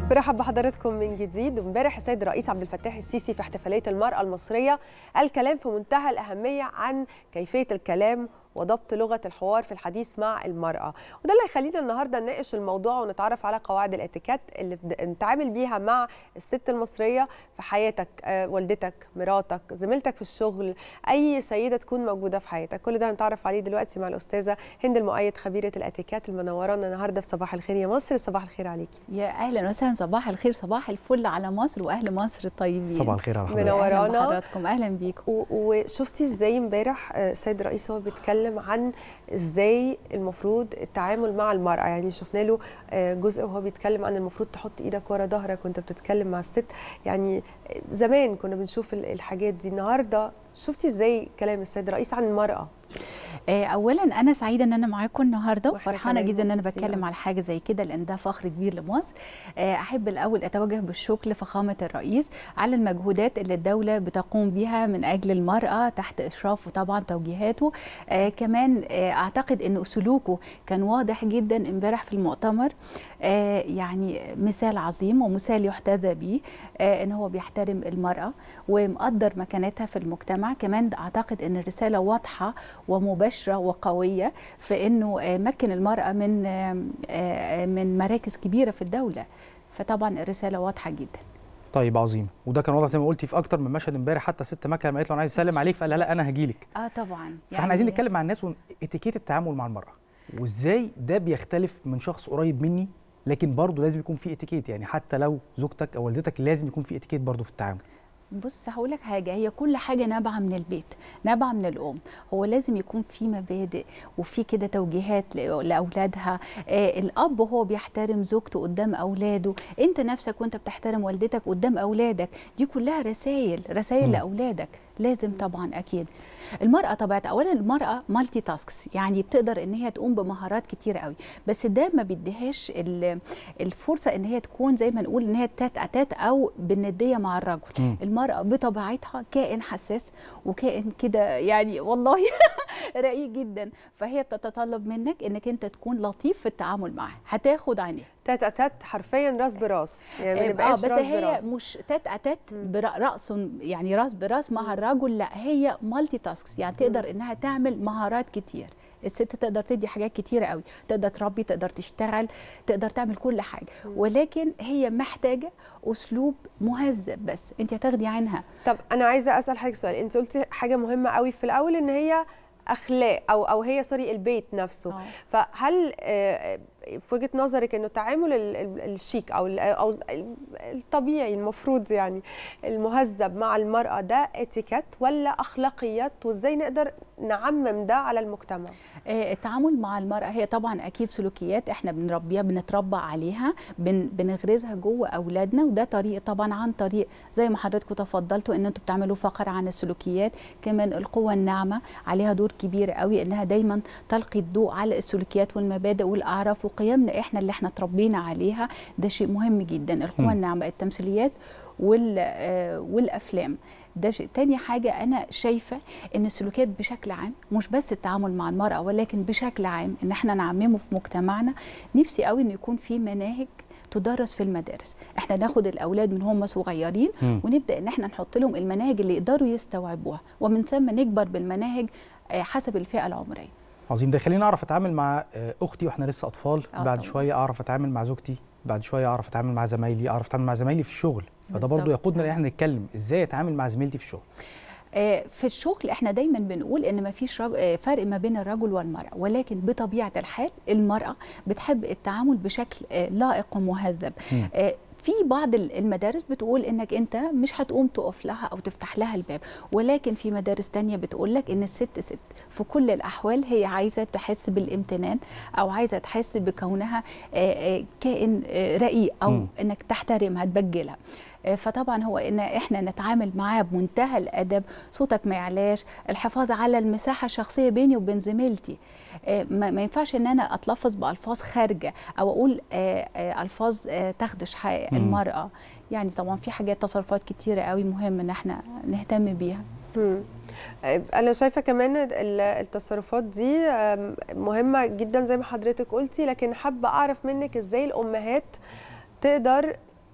برحب بحضراتكم من جديد امبارح السيد الرئيس عبد الفتاح السيسي في احتفاليه المراه المصريه قال كلام في منتهى الاهميه عن كيفيه الكلام وضبط لغه الحوار في الحديث مع المراه وده اللي هيخلينا النهارده نناقش الموضوع ونتعرف على قواعد الاتيكيت اللي نتعامل بيها مع الست المصريه في حياتك آه، والدتك مراتك زميلتك في الشغل اي سيده تكون موجوده في حياتك كل ده هنتعرف عليه دلوقتي مع الاستاذه هند المؤيد خبيره الاتيكيت المنورانا النهارده في صباح الخير يا مصر صباح الخير عليكي يا اهلا وسهلا صباح الخير صباح الفل على مصر واهل مصر الطيبين صباح الخير على حضرتك منورانا. اهلا بحضراتكم اهلا بيكم و- وشفتي ازاي امبارح آه، السيد الرئيس هو بيتكلم عن ازاي المفروض التعامل مع المراه يعني شفنا له آه، جزء وهو بيتكلم عن المفروض تحط ايدك ورا ظهرك وانت بتتكلم مع الست يعني آه، زمان كنا بنشوف ال- الحاجات دي النهارده شفتي ازاي كلام السيد الرئيس عن المراه آه، اولا انا سعيده ان انا معاكم النهارده وإحنا وفرحانه كمان جدا ان انا مبسوطين بتكلم أوي. على حاجه زي كده لان ده فخر كبير لمصر آه، احب الاول اتوجه بالشكر لفخامه الرئيس على المجهودات اللي الدوله بتقوم بها من اجل المراه تحت اشرافه طبعا توجيهاته آه، كمان آه، اعتقد ان سلوكه كان واضح جدا امبارح في المؤتمر آه، يعني مثال عظيم ومثال يحتذى به آه، ان هو بيحترم المراه ومقدر مكانتها في المجتمع كمان اعتقد ان الرساله واضحه ومباشره وقويه في انه آه، مكن المراه من آه، آه، من مراكز كبيره في الدوله فطبعا الرساله واضحه جدا طيب عظيم وده كان واضح زي ما قلتي في اكتر من مشهد امبارح حتى ست مكه لما قالت له انا عايز اسلم عليك فقال لها لا انا هجي لك اه طبعا فاحنا عايزين نتكلم مع الناس عن اتيكيت التعامل مع المراه وازاي ده بيختلف من شخص قريب مني لكن برضه لازم يكون في اتيكيت يعني حتى لو زوجتك او والدتك لازم يكون في اتيكيت برضه في التعامل بص هقول لك حاجه هي كل حاجه نابعه من البيت نابعه من الام هو لازم يكون في مبادئ وفي كده توجيهات ل- لاولادها آه الاب هو بيحترم زوجته قدام اولاده انت نفسك وانت بتحترم والدتك قدام اولادك دي كلها رسائل رسائل مم. لاولادك لازم طبعا اكيد المراه طبيعتها اولا المراه مالتي تاسكس يعني بتقدر ان هي تقوم بمهارات كتير قوي بس ده ما بيديهاش ال- الفرصه ان هي تكون زي ما نقول ان هي تات اتات او بالنديه مع الرجل مم. المرأة بطبيعتها كائن حساس وكائن كده يعني والله رقيق جدا فهي بتتطلب منك انك انت تكون لطيف في التعامل معها هتاخد عينيها تات اتات حرفيا راس براس يعني ما اه نبقاش بس راس هي براس مش تات اتات براس يعني راس براس مع الرجل لا هي مالتي تاسكس يعني تقدر انها تعمل مهارات كتير الست تقدر تدي حاجات كتيرة قوي تقدر تربي تقدر تشتغل تقدر تعمل كل حاجة ولكن هي محتاجة أسلوب مهذب بس أنت هتاخدي عنها طب انا عايزه اسال حضرتك سؤال انت قلتي حاجه مهمه قوي في الاول ان هي اخلاق او او هي سوري البيت نفسه آه. فهل آه، في وجهه نظرك انه التعامل ال- ال- الشيك او ال- او ال- الطبيعي المفروض يعني المهذب مع المراه ده اتيكيت ولا اخلاقيات وازاي نقدر نعمم ده على المجتمع آه، التعامل مع المرأة هي طبعا أكيد سلوكيات إحنا بنربيها بنتربى عليها بن بنغرزها جوه أولادنا وده طريق طبعا عن طريق زي ما حضراتكم تفضلتوا إن أنتوا بتعملوا فقرة عن السلوكيات كمان القوة الناعمة عليها دور كبير قوي إنها دايما تلقي الضوء على السلوكيات والمبادئ والأعراف وقيمنا إحنا اللي إحنا تربينا عليها ده شيء مهم جدا القوة مم. الناعمة التمثيليات وال آه، والافلام ده شيء تاني حاجه انا شايفه ان السلوكيات بشكل عام مش بس التعامل مع المراه ولكن بشكل عام ان احنا نعممه في مجتمعنا نفسي قوي ان يكون في مناهج تدرس في المدارس احنا ناخد الاولاد من هم صغيرين مم. ونبدا ان احنا نحط لهم المناهج اللي يقدروا يستوعبوها ومن ثم نكبر بالمناهج آه، حسب الفئه العمريه عظيم ده خليني اعرف اتعامل مع آه، اختي واحنا لسه اطفال آه بعد طبعاً. شويه اعرف اتعامل مع زوجتي بعد شويه اعرف اتعامل مع زمايلي اعرف اتعامل مع زمايلي في الشغل فده برضه بالظبط. يقودنا ان احنا نتكلم ازاي اتعامل مع زميلتي في الشغل آه، في الشغل احنا دايما بنقول ان مفيش رج... آه، فرق ما بين الرجل والمراه ولكن بطبيعه الحال المراه بتحب التعامل بشكل آه، لائق ومهذب مم. آه، في بعض ال- المدارس بتقول انك انت مش هتقوم تقف لها او تفتح لها الباب ولكن في مدارس تانية بتقول لك ان الست ست في كل الاحوال هي عايزه تحس بالامتنان او عايزه تحس بكونها آه، آه، كائن آه، رقيق او مم. انك تحترمها تبجلها آه، فطبعا هو ان احنا نتعامل معاه بمنتهى الادب صوتك ما يعلاش الحفاظ على المساحه الشخصيه بيني وبين زميلتي آه، ما ما ينفعش ان انا اتلفظ بالفاظ خارجه او اقول آه، آه، الفاظ آه، تخدش حق مم. المراه يعني طبعا في حاجات تصرفات كتيره قوي مهم ان احنا نهتم بيها مم. انا شايفه كمان ال- التصرفات دي آم، مهمه جدا زي ما حضرتك قلتي لكن حابه اعرف منك ازاي الامهات تقدر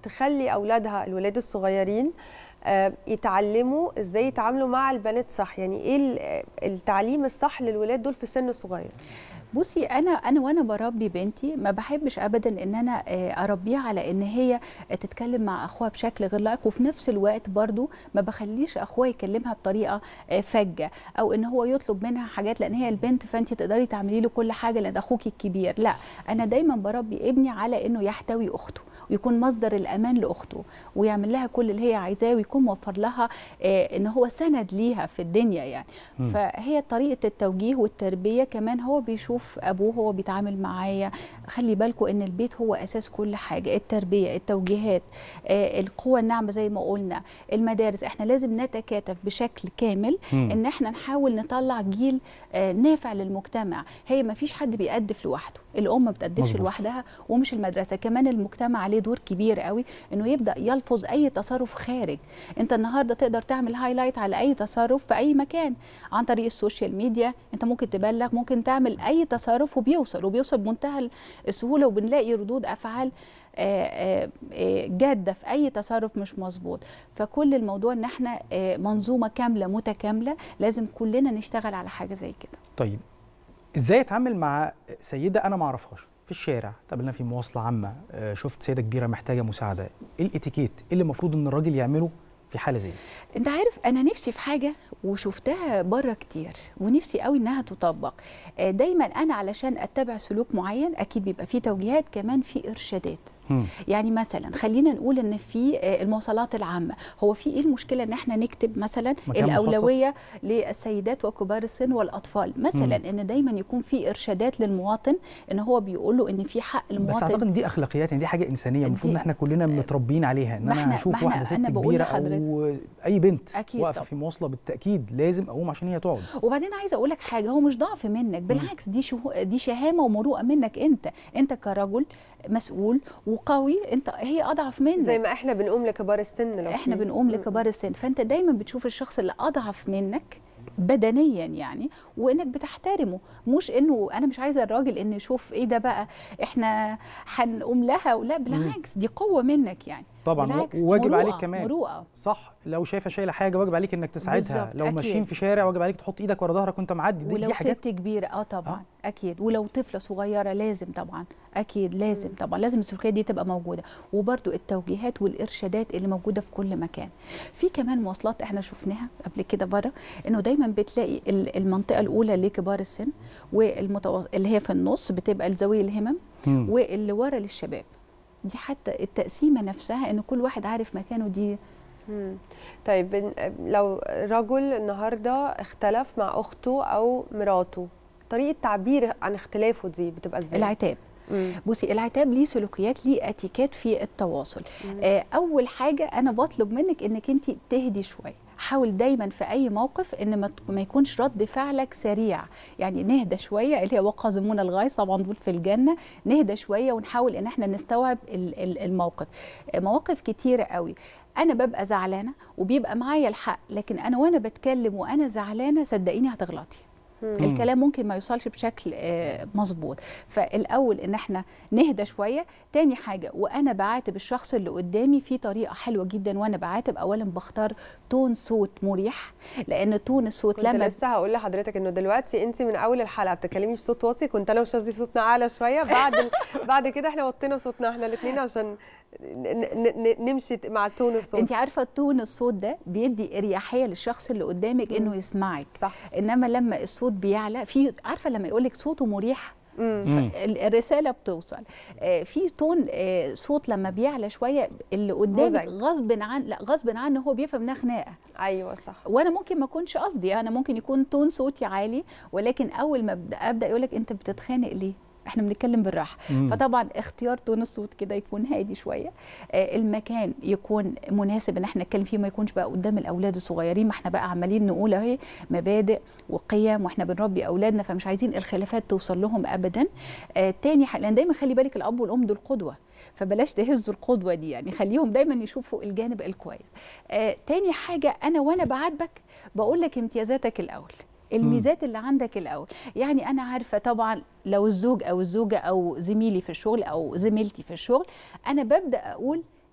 تخلي اولادها الولاد الصغيرين آه، يتعلموا ازاي يتعاملوا مع البنات صح يعني ايه ال- التعليم الصح للولاد دول في سن صغير بصي انا انا وانا بربي بنتي ما بحبش ابدا ان انا آه، اربيها على ان هي تتكلم مع اخوها بشكل غير لائق وفي نفس الوقت برضو ما بخليش اخوها يكلمها بطريقه آه، فجه او ان هو يطلب منها حاجات لان هي البنت فانت تقدري تعملي له كل حاجه لان ده اخوك الكبير لا انا دايما بربي ابني على انه يحتوي اخته ويكون مصدر الامان لاخته ويعمل لها كل اللي هي عايزاه ويكون موفر لها آه، ان هو سند ليها في الدنيا يعني مم. فهي طريقه التوجيه والتربيه كمان هو بيشوف ابوه هو بيتعامل معايا خلي بالكم ان البيت هو اساس كل حاجه التربيه التوجيهات آه، القوه الناعمه زي ما قلنا المدارس احنا لازم نتكاتف بشكل كامل مم. ان احنا نحاول نطلع جيل آه، نافع للمجتمع هي ما فيش حد بيقدف لوحده الام ما بتقدفش مظبوط. لوحدها ومش المدرسه كمان المجتمع عليه دور كبير قوي انه يبدا يلفظ اي تصرف خارج انت النهارده تقدر تعمل هايلايت على اي تصرف في اي مكان عن طريق السوشيال ميديا انت ممكن تبلغ ممكن تعمل اي تصرف وبيوصل وبيوصل بمنتهى السهوله وبنلاقي ردود افعال آه، آه، آه، جاده في اي تصرف مش مظبوط فكل الموضوع ان احنا آه، منظومه كامله متكامله لازم كلنا نشتغل على حاجه زي كده طيب ازاي اتعامل مع سيده انا ما اعرفهاش في الشارع قابلنا في مواصله عامه آه، شفت سيده كبيره محتاجه مساعده ايه الاتيكيت ايه اللي المفروض ان الراجل يعمله في حاله زي دي انت عارف انا نفسي في حاجه وشفتها بره كتير ونفسي قوي انها تطبق آه، دايما انا علشان اتبع سلوك معين اكيد بيبقى فيه توجيهات كمان في ارشادات مم. يعني مثلا خلينا نقول ان في آه، المواصلات العامه هو في ايه المشكله ان احنا نكتب مثلا مكان الاولويه للسيدات وكبار السن والاطفال مثلا مم. ان دايما يكون في ارشادات للمواطن ان هو بيقول له ان في حق بس المواطن اعتقد ان دي اخلاقيات يعني دي حاجه انسانيه المفروض دي- ان احنا كلنا متربيين عليها ان ما انا احنا- ما هشوف احنا- واحده ست أنا بقول كبيره لحضرتك. او اي بنت أكيد واقفه طبعا. في مواصله بالتاكيد لازم اقوم عشان هي تقعد وبعدين عايزه اقول لك حاجه هو مش ضعف منك بالعكس دي شو دي شهامه ومروءه منك انت انت كرجل مسؤول وقوي انت هي اضعف منك زي ما احنا بنقوم لكبار السن لو احنا في- بنقوم م- لكبار السن فانت دايما بتشوف الشخص اللي اضعف منك بدنيا يعني وانك بتحترمه مش انه انا مش عايزه الراجل ان يشوف ايه ده بقى احنا هنقوم لها لا بالعكس دي قوه منك يعني طبعا بالعكس وواجب مروءة- عليك كمان مروءه صح لو شايفه شايله حاجه واجب عليك انك تساعدها بالظبط، لو أكيد. ماشيين في شارع واجب عليك تحط ايدك ورا ظهرك وانت معدي دي, ولو دي حاجات ست كبيره اه طبعا آه. آه. اكيد ولو طفله صغيره لازم طبعا اكيد لازم طبعا لازم السلوكيات دي تبقى موجوده وبرده التوجيهات والارشادات اللي موجوده في كل مكان في كمان مواصلات احنا شفناها قبل كده بره انه دايما بتلاقي ال- المنطقه الاولى لكبار السن والمتو... اللي هي في النص بتبقى لذوي الهمم مم. واللي ورا للشباب دي حتى التقسيمه نفسها ان كل واحد عارف مكانه دي مم. طيب بن- لو رجل النهارده اختلف مع اخته او مراته طريقه تعبير عن اختلافه دي بتبقى ازاي العتاب مم. بصي العتاب ليه سلوكيات ليه اتيكات في التواصل آه اول حاجه انا بطلب منك انك انت تهدي شويه حاول دايما في اي موقف ان ما ت- ما يكونش رد فعلك سريع يعني نهدى شويه اللي هي وقازمون الغيظ طبعا دول في الجنه نهدى شويه ونحاول ان احنا نستوعب ال- ال- الموقف آه، مواقف كتيره قوي انا ببقى زعلانه وبيبقى معايا الحق لكن انا وانا بتكلم وانا زعلانه صدقيني هتغلطي مم. الكلام ممكن ما يوصلش بشكل آه، مظبوط فالاول ان احنا نهدى شويه تاني حاجه وانا بعاتب الشخص اللي قدامي في طريقه حلوه جدا وانا بعاتب اولا بختار تون صوت مريح لان تون الصوت كنت لما لسه هقول لحضرتك انه دلوقتي انت من اول الحلقه بتتكلمي بصوت واطي كنت انا وشاذلي صوتنا اعلى شويه بعد ال... بعد كده احنا وطينا صوتنا احنا الاثنين عشان ن... ن... ن... نمشي مع تون الصوت انت عارفه تون الصوت ده بيدي اريحيه للشخص اللي قدامك انه يسمعك صح انما لما الصوت بيعلى في عارفه لما يقول لك صوته مريح مم. مم. ال- الرساله بتوصل آه، في تون آه، صوت لما بيعلى شويه اللي قدامك مزعج. غصب عن لا غصب عنه هو بيفهم انها خناقه ايوه صح وانا ممكن ما اكونش قصدي انا ممكن يكون تون صوتي عالي ولكن اول ما ابدا ابدا يقول لك انت بتتخانق ليه احنا بنتكلم بالراحه مم. فطبعا اختيار تون الصوت كده يكون هادي شويه آه المكان يكون مناسب ان احنا نتكلم فيه ما يكونش بقى قدام الاولاد الصغيرين ما احنا بقى عمالين نقول اهي مبادئ وقيم واحنا بنربي اولادنا فمش عايزين الخلافات توصل لهم ابدا آه تاني حاجه لان دايما خلي بالك الاب والام دول قدوه فبلاش تهزوا القدوه دي يعني خليهم دايما يشوفوا الجانب الكويس آه تاني حاجه انا وانا بعاتبك بقول لك امتيازاتك الاول الميزات اللي عندك الاول يعني انا عارفه طبعا لو الزوج او الزوجه او زميلي في الشغل او زميلتي في الشغل انا ببدا اقول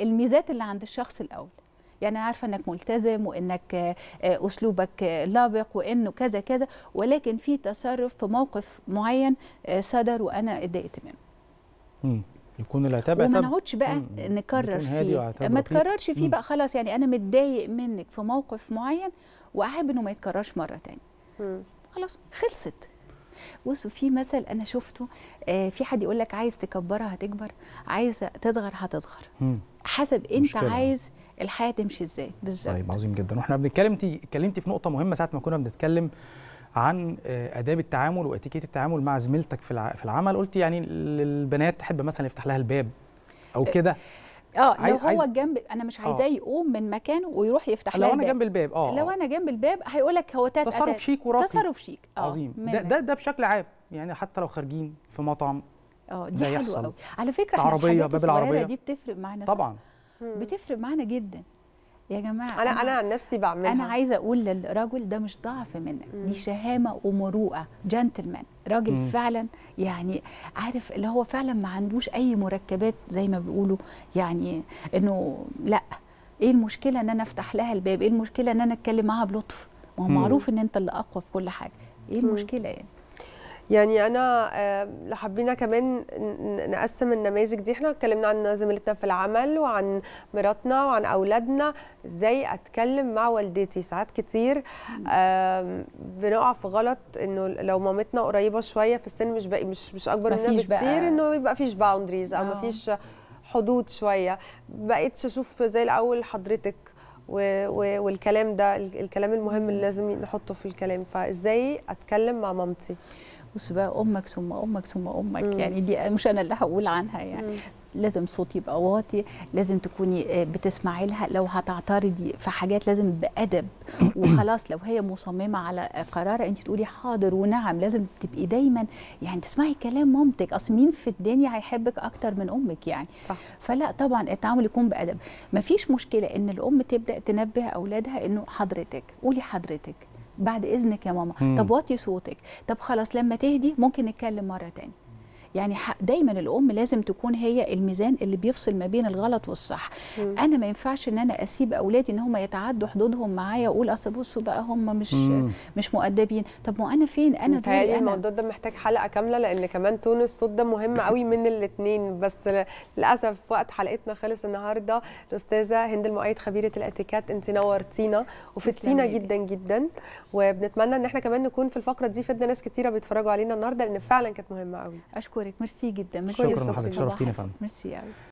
الميزات اللي عند الشخص الاول يعني أنا عارفه انك ملتزم وانك آه، آه، اسلوبك آه، لابق وانه كذا كذا ولكن في تصرف في موقف معين آه، صدر وانا اتضايقت منه مم. يكون العتاب وما عتاب نقعدش بقى مم. نكرر يكون هادي فيه وعتاب ما لطيف. تكررش فيه مم. بقى خلاص يعني انا متضايق منك في موقف معين واحب انه ما يتكررش مره تانية مم. خلاص خلصت بصوا في مثل انا شفته آه في حد يقول لك عايز تكبرها هتكبر عايز تصغر هتصغر مم. حسب انت مشكلة. عايز الحياه تمشي ازاي بالظبط طيب عظيم جدا واحنا بنتكلم انت اتكلمتي في نقطه مهمه ساعه ما كنا بنتكلم عن آه، اداب التعامل واتيكيت التعامل مع زميلتك في الع- في العمل قلتي يعني البنات تحب مثلا يفتح لها الباب او كده اه لو عايز- هو عايز- جنب انا مش عايزاه يقوم من مكانه ويروح يفتح لو لها انا الباب. جنب الباب اه لو آه. انا جنب الباب هيقول لك هو تات تصرف أتات. شيك وراقي تصرف شيك آه، عظيم ده, منك. ده ده بشكل عام يعني حتى لو خارجين في مطعم اه ده دي حلوه يحصل. قوي على فكره احنا العربية، الحاجات باب الصغيرة العربية. دي بتفرق معانا صح؟ طبعا مم. بتفرق معانا جدا يا جماعه انا انا عن نفسي بعملها انا عايزه اقول للرجل ده مش ضعف منك دي شهامه ومروءه جنتلمان راجل مم. فعلا يعني عارف اللي هو فعلا ما عندوش اي مركبات زي ما بيقولوا يعني انه لا ايه المشكله ان انا افتح لها الباب ايه المشكله ان انا اتكلم معاها بلطف ما هو مم. معروف ان انت اللي اقوى في كل حاجه ايه المشكله يعني يعني انا آه، لو حبينا كمان ن- ن- نقسم النماذج دي احنا اتكلمنا عن زميلتنا في العمل وعن مراتنا وعن اولادنا ازاي اتكلم مع والدتي ساعات كتير آم، بنقع في غلط انه لو مامتنا قريبه شويه في السن مش باقي مش مش اكبر مننا مفيش بقى- بكتير انه يبقى فيش باوندريز او آه. مفيش حدود شويه بقيتش اشوف زي الاول حضرتك و- و- والكلام ده ال- الكلام المهم اللي لازم نحطه في الكلام فازاي اتكلم مع مامتي بص بقى امك ثم امك ثم امك مم. يعني دي مش انا اللي هقول عنها يعني مم. لازم صوتي يبقى واطي لازم تكوني آه، بتسمعي لها لو هتعترضي في حاجات لازم بأدب وخلاص لو هي مصممة على قرار انت تقولي حاضر ونعم لازم تبقي دايما يعني تسمعي كلام مامتك اصل مين في الدنيا هيحبك اكتر من امك يعني صح. فلا طبعا التعامل يكون بأدب مفيش مشكلة ان الام تبدأ تنبه اولادها انه حضرتك قولي حضرتك بعد اذنك يا ماما مم. طب وطي صوتك طب خلاص لما تهدي ممكن نتكلم مره تاني يعني ح- دايما الام لازم تكون هي الميزان اللي بيفصل ما بين الغلط والصح مم. انا ما ينفعش ان انا اسيب اولادي ان هم يتعدوا حدودهم معايا واقول اصل بصوا بقى هم مش مم. مش مؤدبين طب ما انا فين انا متهيألي دوري انا الموضوع ده محتاج حلقه كامله لان كمان تون الصوت ده مهم قوي من الاثنين بس ل- للاسف وقت حلقتنا خلص النهارده الاستاذه هند المؤيد خبيره الاتيكات انت نورتينا وفدتينا تسلمي جدا جدا وبنتمنى ان احنا كمان نكون في الفقره دي فدنا ناس كتيره بيتفرجوا علينا النهارده لان فعلا كانت مهمه قوي اشكرك ميرسي جدا ميرسي شكراً يا لحضرتك، صبحي. شرفتينا يا فندم. ميرسي قوي